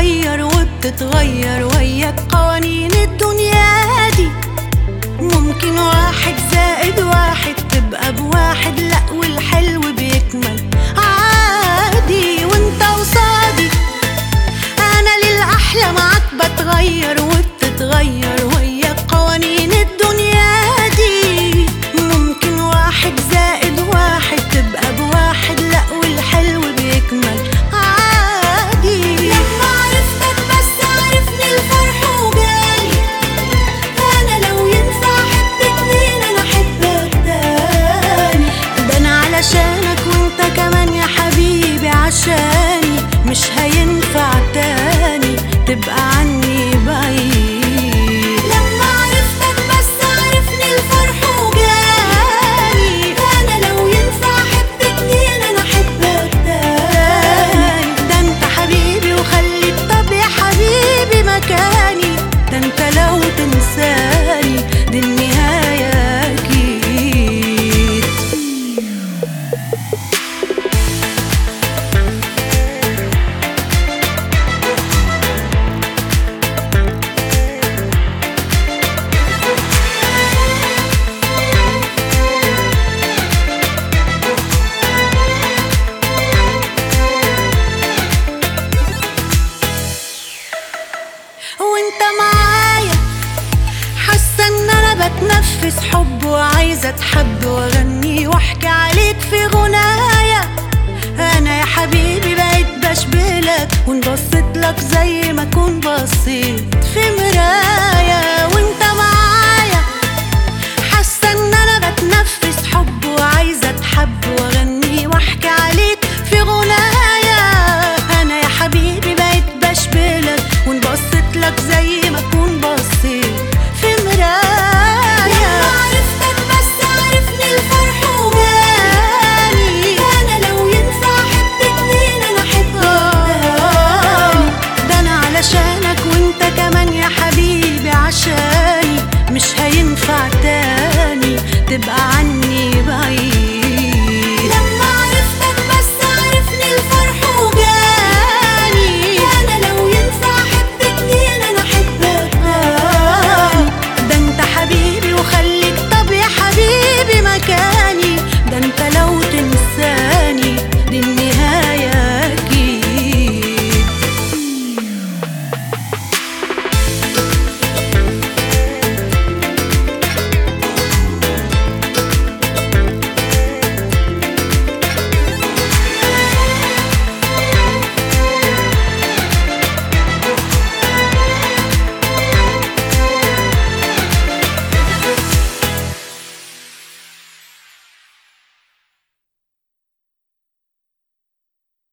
بتتغير وبتتغير وياك قوانين الدنيا دي ممكن واحد زائد واحد تبقى بواحد لأ والحلو بيكمل عادي وانت قصادي انا للأحلى معاك بتغير وبتتغير وياك قوانين الدنيا دي ممكن واحد زائد واحد تبقى بواحد لأ والحلو بيكمل عادي لما عرفتك بس عرفني الفرح وجالي انا لو ينفع احب اتنين انا احبك تاني ده انا علشانك وانت كمان يا حبيبي عشاني مش هينفع تاني تبقى عني بعيد لما عرفتك بس عرفني الفرح وجالي انا لو ينفع احب اتنين انا احبك تاني ده انت حبيبي وخليك طب يا حبيبي مكاني ده انت لو تنساني دي النهاية أكيد وانت معايا حاسه ان انا بتنفس حب وعايزه اتحب واغني واحكي عليك في غنايا انا يا حبيبي بقيت بشبهلك وانبسط لك زي ما كون بصيت في مرايه